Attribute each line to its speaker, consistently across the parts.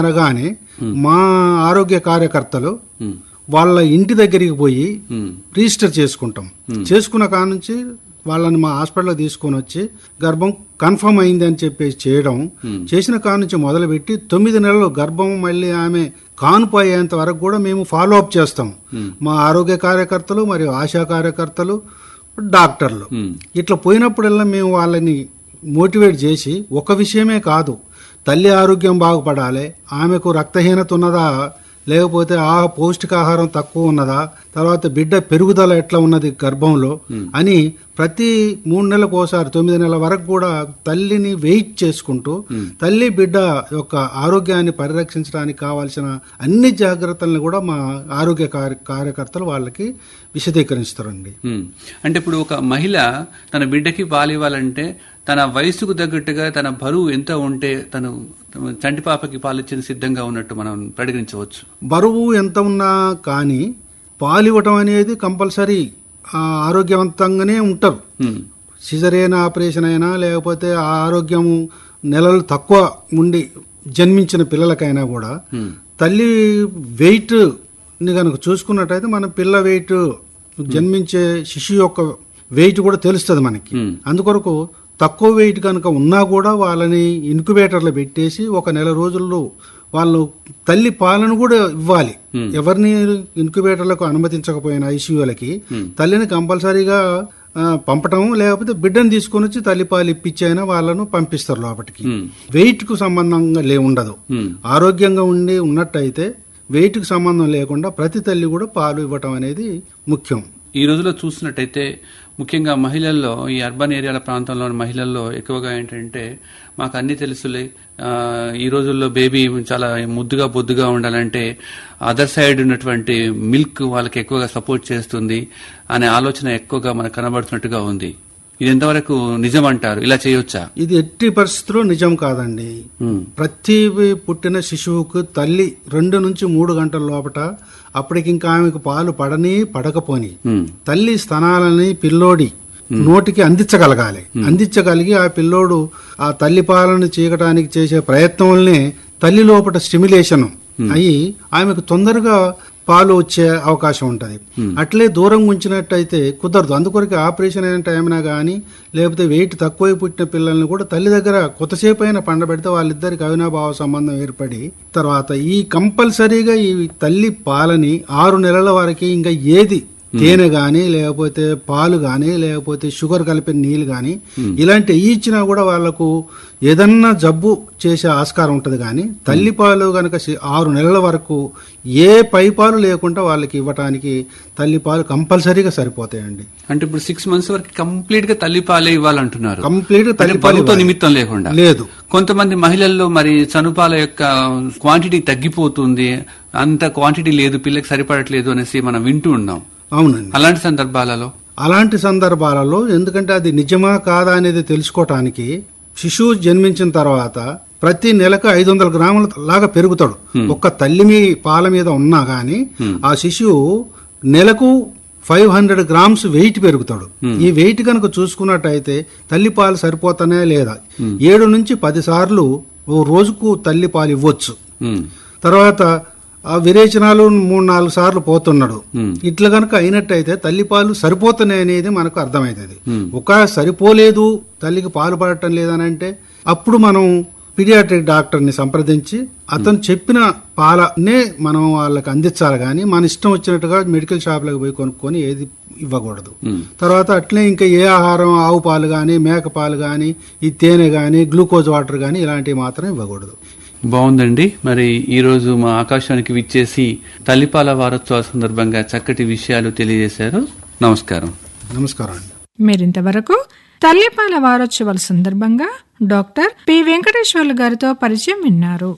Speaker 1: అనగానే మా ఆరోగ్య కార్యకర్తలు వాళ్ళ ఇంటి దగ్గరికి పోయి రిజిస్టర్ చేసుకుంటాం చేసుకున్న కాడ నుంచి వాళ్ళని మా హాస్పిటల్ తీసుకొని వచ్చి గర్భం కన్ఫర్మ్ అయింది అని చెప్పేసి చేయడం చేసిన కాడ నుంచి మొదలుపెట్టి తొమ్మిది నెలలు గర్భం మళ్ళీ ఆమె కానుపోయేంత వరకు కూడా మేము ఫాలో అప్ చేస్తాం మా ఆరోగ్య కార్యకర్తలు మరియు ఆశా కార్యకర్తలు డాక్టర్లు ఇట్లా పోయినప్పుడల్లా మేము వాళ్ళని మోటివేట్ చేసి ఒక విషయమే కాదు తల్లి ఆరోగ్యం బాగుపడాలి ఆమెకు రక్తహీనత ఉన్నదా లేకపోతే ఆ పౌష్టికాహారం తక్కువ ఉన్నదా తర్వాత బిడ్డ పెరుగుదల ఎట్లా ఉన్నది గర్భంలో అని ప్రతి మూడు నెలలకు ఒకసారి తొమ్మిది నెలల వరకు కూడా తల్లిని వెయిట్ చేసుకుంటూ తల్లి బిడ్డ యొక్క ఆరోగ్యాన్ని పరిరక్షించడానికి కావాల్సిన అన్ని జాగ్రత్తలను కూడా మా ఆరోగ్య కార్య- కార్యకర్తలు వాళ్ళకి విశదీకరిస్తారండి
Speaker 2: ఉమ్. అంటే ఇప్పుడు ఒక మహిళ తన బిడ్డకి పాలు ఇవ్వాలంటే తన వయసుకు తగ్గట్టుగా తన బరువు ఎంత ఉంటే తను తన చంటి పాపకి పాలిచ్చిన సిద్ధంగా ఉన్నట్టు మనం పరిగణించవచ్చు
Speaker 1: బరువు ఎంత ఉన్నా కానీ పాలివ్వటం అనేది కంపల్సరీ ఆ, ఆరోగ్యవంతంగానే ఉంటారు
Speaker 2: ఉమ్.
Speaker 1: సిజరేన్ ఆపరేషన్ అయినా లేకపోతే ఆ ఆరోగ్యము నెలలు తక్కువ ఉండి జన్మించిన పిల్లలకైనా కూడా తల్లి వెయిట్ ని కనుక చూసుకున్నట్టయితే మన పిల్ల వెయిట్ జన్మించే శిశువు యొక్క వెయిట్ కూడా తెలుస్తుంది మనకి అందుకొరకు తక్కువ వెయిట్ కనుక ఉన్నా కూడా వాళ్ళని ఇన్క్యుబేటర్లో పెట్టేసి ఒక నెల రోజుల్లో వాళ్ళు తల్లి పాలను కూడా ఇవ్వాలి ఎవరిని ఇన్క్యుబేటర్లకు అనుమతించకపోయిన ఐసీయూలకి తల్లిని కంపల్సరీగా ఆ, పంపటం లేకపోతే బిడ్డను తీసుకొని వచ్చి తల్లిపాలు ఇప్పించైనా వాళ్ళను పంపిస్తారు లోపలికి వెయిట్ కు సంబంధంగా లే ఉండదు ఆరోగ్యంగా ఉండి ఉన్నట్టయితే వెయిట్ కు సంబంధం లేకుండా ప్రతి తల్లి కూడా పాలు ఇవ్వటం అనేది ముఖ్యం
Speaker 2: ఈ రోజుల్లో చూసినట్టయితే ముఖ్యంగా మహిళల్లో ఈ అర్బన్ ఏరియాల ప్రాంతంలో ఉన్న మహిళల్లో ఎక్కువగా ఏంటంటే మాకు అన్ని తెలుసులే ఆ, ఈ రోజుల్లో బేబీ చాలా ముద్దుగా బొద్దుగా ఉండాలంటే అదర్ సైడ్ ఉన్నటువంటి మిల్క్ వాళ్ళకి ఎక్కువగా సపోర్ట్ చేస్తుంది అనే ఆలోచన ఎక్కువగా మనకు కనబడుతున్నట్టుగా ఉంది ఇది ఎంతవరకు నిజం అంటారు ఇలా చేయొచ్చా
Speaker 1: ఇది ఎట్టి పరిస్థితుల్లో నిజం కాదండి ప్రతి పుట్టిన శిశువుకు తల్లి రెండు నుంచి మూడు గంటల లోపట అప్పటికి ఇంకా ఆమెకు పాలు పడని పడకపోని
Speaker 2: ఉమ్.
Speaker 1: తల్లి స్తనాలని పిల్లోడి నోటికి అందించగలగాలి అందించగలిగి ఆ పిల్లోడు ఆ తల్లి పాలను చీకటానికి చేసే ప్రయత్నంలోనే తల్లి లోపల స్టిమ్యులేషన్ అయ్యి ఆమెకు తొందరగా పాలు వచ్చే అవకాశం ఉంటది అట్లే దూరం ఉంచినట్టయితే కుదరదు అందుకొరకు ఆపరేషన్ అయిన టైంనా గానీ లేకపోతే వెయిట్ తక్కువ పుట్టిన పిల్లల్ని కూడా తల్లి దగ్గర కొత్తసేపు అయినా పండబెడితే వాళ్ళిద్దరికి అవినాభావ సంబంధం ఏర్పడి తర్వాత ఈ కంపల్సరీగా ఈ తల్లి పాలని ఆరు నెలల వరకు ఇంకా ఏది తేనె గాని లేకపోతే పాలు గాని లేకపోతే షుగర్ కలిపిన నీళ్లు గాని ఇలాంటి ఏ ఇచ్చినా కూడా వాళ్లకు ఏదన్నా జబ్బు చేసే ఆస్కారం ఉంటది కానీ తల్లి పాలు గనక సి- ఆరు నెలల వరకు ఏ పై పాలు లేకుండా వాళ్ళకి ఇవ్వటానికి తల్లి పాలు కంపల్సరీగా సరిపోతాయండి
Speaker 2: అంటే ఇప్పుడు సిక్స్ మంత్స్ వరకు కంప్లీట్ గా తల్లి పాలే ఇవ్వాలంటున్నారు
Speaker 1: కంప్లీట్ గా
Speaker 2: అంటే
Speaker 1: తల్లి పాలు
Speaker 2: బరువుతో
Speaker 1: ఇవ్వాలి.
Speaker 2: నిమిత్తం లేకుండా
Speaker 1: లేదు
Speaker 2: కొంతమంది మహిళల్లో మరి చనుపాల యొక్క క్వాంటిటీ తగ్గిపోతుంది అంత క్వాంటిటీ లేదు పిల్లకి సరిపడట్లేదు అనేసి మనం వింటూ ఉన్నాం
Speaker 1: అవునండి
Speaker 2: అలాంటి సందర్భాలలో
Speaker 1: అలాంటి సందర్భాలలో ఎందుకంటే అది నిజమా కాదా అనేది తెలుసుకోవటానికి శిశువు జన్మించిన తర్వాత ప్రతి నెలకు ఐదు వందల గ్రాముల లాగా పెరుగుతాడు ఒక్క తల్లి మీ పాల మీద ఉన్నా గాని ఆ శిశువు నెలకు ఫైవ్ హండ్రెడ్ గ్రామ్స్ వెయిట్ పెరుగుతాడు ఈ వెయిట్ కనుక చూసుకున్నట్టయితే తల్లి పాలు సరిపోతానే లేదా ఏడు నుంచి పది సార్లు ఓ రోజుకు తల్లి పాలు ఇవ్వచ్చు
Speaker 2: ఉమ్,
Speaker 1: తర్వాత ఆ విరేచనాలు మూడు నాలుగు సార్లు పోతున్నాడు ఇట్లా గనక అయినట్టయితే తల్లి పాలు సరిపోతున్నాయి అనేది మనకు అర్థమవుతుంది ఒక సరిపోలేదు తల్లికి పాలు పడటం లేదని అంటే అప్పుడు మనం పీడియాట్రిక్ డాక్టర్ ని సంప్రదించి అతను చెప్పిన పాలనే మనం వాళ్ళకి అందించాలి కానీ మన ఇష్టం వచ్చినట్టుగా మెడికల్ షాప్లకు పోయి కొనుక్కొని ఏది ఇవ్వకూడదు తర్వాత అట్లే ఇంకా ఏ ఆహారం ఆవు పాలు గాని మేక పాలు గాని ఈ తేనె గాని గ్లూకోజ్ వాటర్ గాని ఇలాంటివి మాత్రం ఇవ్వకూడదు
Speaker 2: బాగుందండి మరి ఈ రోజు మా ఆకాశానికి విచ్చేసి తల్లిపాల వారోత్సవ సందర్భంగా చక్కటి విషయాలు తెలియజేశారు నమస్కారం
Speaker 1: నమస్కారం అండి
Speaker 3: మీరింతవరకు తల్లిపాల వారోత్సవాల సందర్భంగా డాక్టర్ పి వెంకటేశ్వర్లు గారితో పరిచయం విన్నారు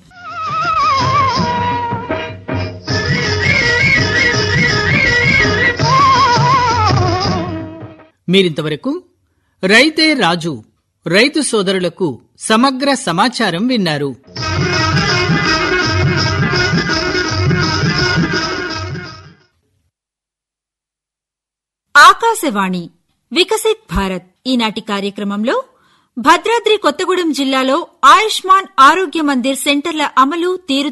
Speaker 4: మీరింతవరకు రైతే రాజు రైతు సోదరులకు సమగ్ర సమాచారం విన్నారు
Speaker 5: ఆకాశవాణి వికసిత్ భారత్ ఈనాటి కార్యక్రమంలో భద్రాద్రి కొత్తగూడెం జిల్లాలో ఆయుష్మాన్ ఆరోగ్య మందిర్ సెంటర్ల అమలు తీరు